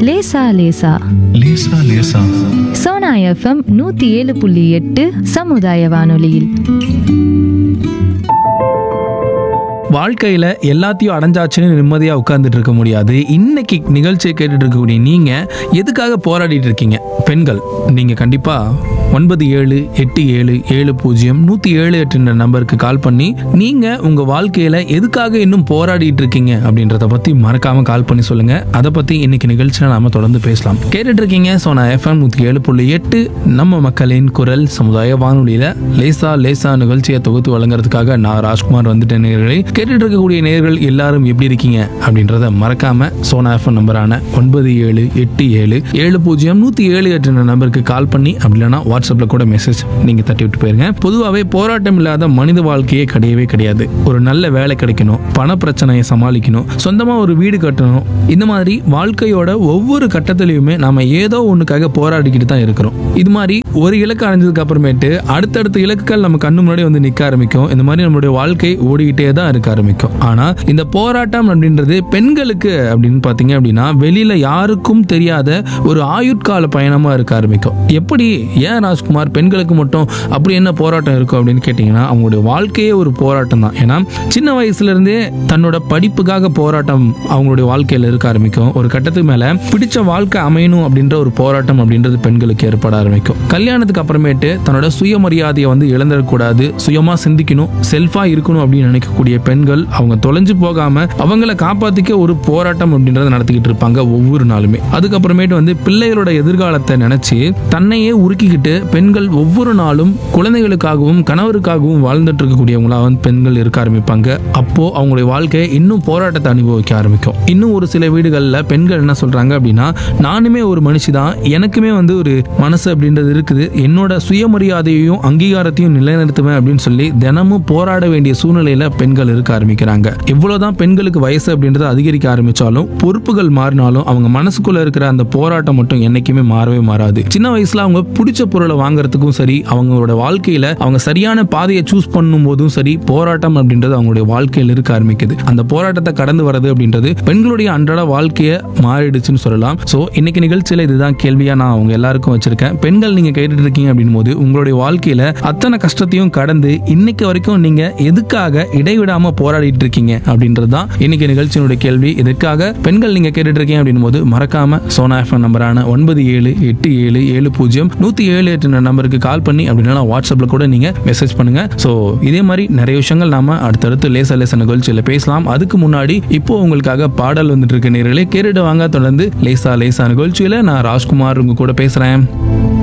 லேசா லேசா லேசா லேசா சோனா எஃப்எம் நூத்தி ஏழு புள்ளி எட்டு சமுதாய வானொலியில் வாழ்க்கையில எல்லாத்தையும் அடைஞ்சாச்சுன்னு நிம்மதியா உட்கார்ந்துட்டு இருக்க முடியாது இன்னைக்கு நிகழ்ச்சியை கேட்டுட்டு இருக்கக்கூடிய நீங்க எதுக்காக போராடிட்டு இருக்கீங்க பெண்கள் நீங்க கண்டிப்பா ஒன்பது ஏழு எட்டு ஏழு ஏழு பூஜ்ஜியம் நூத்தி ஏழு எட்டுன்ற நம்பருக்கு கால் பண்ணி நீங்க உங்க வாழ்க்கையில எதுக்காக இன்னும் போராடிட்டு இருக்கீங்க அப்படின்றத பத்தி மறக்காம கால் பண்ணி சொல்லுங்க அதை பத்தி இன்னைக்கு நிகழ்ச்சியில நாம தொடர்ந்து பேசலாம் கேட்டுட்டு இருக்கீங்க சோனா எஃப்எம் நூத்தி ஏழு புள்ளி எட்டு நம்ம மக்களின் குரல் சமுதாய வானொலியில லேசா லேசா நிகழ்ச்சியை தொகுத்து வழங்குறதுக்காக நான் ராஜ்குமார் வந்துட்டேன் நேயர்களே கேட்டுட்டு இருக்கக்கூடிய நேயர்கள் எல்லாரும் எப்படி இருக்கீங்க அப்படின்றத மறக்காம சோனா எஃப்எம் நம்பரான ஒன்பது ஏழு எட்டு ஏழு ஏழு பூஜ்ஜியம் நூத்தி ஏழு எட்டு நம்பருக்கு கால் பண்ணி அப்படி இல்லைன்னா வாட்ஸ்அப்ல கூட மெசேஜ் நீங்க தட்டி விட்டு போயிருங்க பொதுவாகவே போராட்டம் இல்லாத மனித வாழ்க்கையே கிடையவே கிடையாது ஒரு நல்ல வேலை கிடைக்கணும் பண பிரச்சனையை சமாளிக்கணும் சொந்தமா ஒரு வீடு கட்டணும் இந்த மாதிரி வாழ்க்கையோட ஒவ்வொரு கட்டத்திலையுமே நாம ஏதோ ஒண்ணுக்காக போராடிக்கிட்டு தான் இருக்கிறோம் இது மாதிரி ஒரு இலக்கு அடைஞ்சதுக்கு அப்புறமேட்டு அடுத்தடுத்த இலக்குகள் நம்ம கண்ணு முன்னாடி வந்து நிக்க ஆரம்பிக்கும் இந்த மாதிரி நம்மளுடைய வாழ்க்கை ஓடிக்கிட்டே தான் இருக்க ஆரம்பிக்கும் ஆனா இந்த போராட்டம் அப்படின்றது பெண்களுக்கு அப்படின்னு பாத்தீங்க அப்படின்னா வெளியில யாருக்கும் தெரியாத ஒரு ஆயுட்கால பயணமா இருக்க ஆரம்பிக்கும் எப்படி ஏன் ராஜ்குமார் பெண்களுக்கு மட்டும் அப்படி என்ன போராட்டம் இருக்கும் அப்படின்னு கேட்டிங்கன்னா அவங்களுடைய வாழ்க்கையே ஒரு போராட்டம் தான் ஏன்னா சின்ன வயசுல இருந்தே தன்னோட படிப்புக்காக போராட்டம் அவங்களுடைய வாழ்க்கையில இருக்க ஆரம்பிக்கும் ஒரு கட்டத்துக்கு மேல பிடிச்ச வாழ்க்கை அமையணும் அப்படின்ற ஒரு போராட்டம் அப்படின்றது பெண்களுக்கு ஏற்பட ஆரம்பிக்கும் கல்யாணத்துக்கு அப்புறமேட்டு தன்னோட சுயமரியாதையை வந்து இழந்துடக்கூடாது சுயமா சிந்திக்கணும் செல்ஃபா இருக்கணும் அப்படின்னு நினைக்கக்கூடிய பெண்கள் அவங்க தொலைஞ்சு போகாம அவங்கள காப்பாத்திக்க ஒரு போராட்டம் அப்படின்றத நடத்திக்கிட்டு இருப்பாங்க ஒவ்வொரு நாளுமே அதுக்கப்புறமேட்டு வந்து பிள்ளைகளோட எதிர்காலத்தை நினைச்சு தன்னையே உருக்கிக்கிட்டு பெண்கள் ஒவ்வொரு நாளும் குழந்தைகளுக்காகவும் கணவருக்காகவும் வாழ்ந்துட்டு இருக்கக்கூடியவங்களா வந்து பெண்கள் இருக்க ஆரம்பிப்பாங்க அப்போ அவங்களுடைய வாழ்க்கையை இன்னும் போராட்டத்தை அனுபவிக்க ஆரம்பிக்கும் இன்னும் ஒரு சில வீடுகளில் பெண்கள் என்ன சொல்றாங்க அப்படின்னா நானுமே ஒரு மனுஷி தான் எனக்குமே வந்து ஒரு மனசு அப்படின்றது இருக்குது என்னோட சுயமரியாதையையும் அங்கீகாரத்தையும் நிலைநிறுத்துவேன் அப்படின்னு சொல்லி தினமும் போராட வேண்டிய சூழ்நிலையில பெண்கள் இருக்க ஆரம்பிக்கிறாங்க எவ்வளவுதான் பெண்களுக்கு வயசு அப்படின்றது அதிகரிக்க ஆரம்பிச்சாலும் பொறுப்புகள் மாறினாலும் அவங்க மனசுக்குள்ள இருக்கிற அந்த போராட்டம் மட்டும் என்னைக்குமே மாறவே மாறாது சின்ன வயசுல அவங்க பிடிச்ச பொருளை வாங்குறதுக்கும் சரி அவங்களோட வாழ்க்கையில அவங்க சரியான பாதையை சூஸ் பண்ணும் போதும் சரி போராட்டம் அப்படின்றது அவங்களுடைய வாழ்க்கையில் இருக்க ஆரம்பிக்குது அந்த போராட்டத்தை கடந்து வர்றது அப்படின்றது பெண்களுடைய அன்றாட வாழ்க்கையை மாறிடுச்சுன்னு சொல்லலாம் சோ இன்னைக்கு நிகழ்ச்சியில இதுதான் கேள்வியா நான் அவங்க எல்லாருக்கும் வச்சிருக்கேன் பெண்கள் நீங்க கேட்டுட்டு இருக்கீங்க அப்படின் போது உங்களுடைய வாழ்க்கையில அத்தனை கஷ்டத்தையும் கடந்து இன்னைக்கு வரைக்கும் நீங்க எதுக்காக இடைவிடாம போராடிட்டு இருக்கீங்க அப்படின்றது தான் இன்னைக்கு நிகழ்ச்சியினுடைய கேள்வி இதுக்காக பெண்கள் நீங்க கேட்டுட்டு இருக்கீங்க அப்படின் போது மறக்காம சோனா எஃப்எம் நம்பரான ஒன்பது ஏழு எட்டு ஏழு ஏழு பூஜ்ஜியம் நூத்தி ஏழு எட்டு நம்பருக்கு கால் பண்ணி அப்படின்னா வாட்ஸ்அப்ல கூட நீங்க மெசேஜ் பண்ணுங்க ஸோ இதே மாதிரி நிறைய விஷயங்கள் நாம அடுத்தடுத்து லேச லேச நிகழ்ச்சியில பேசலாம் அதுக்கு முன்னாடி இப்போ உங்களுக்காக பாடல் வந்துட்டு இருக்க நேர்களே கேட்டுட்டு வாங்க தொடர்ந்து லேசா லேசா நிகழ்ச்சியில நான் ராஜ்குமார் உங்க கூட பேசுறேன்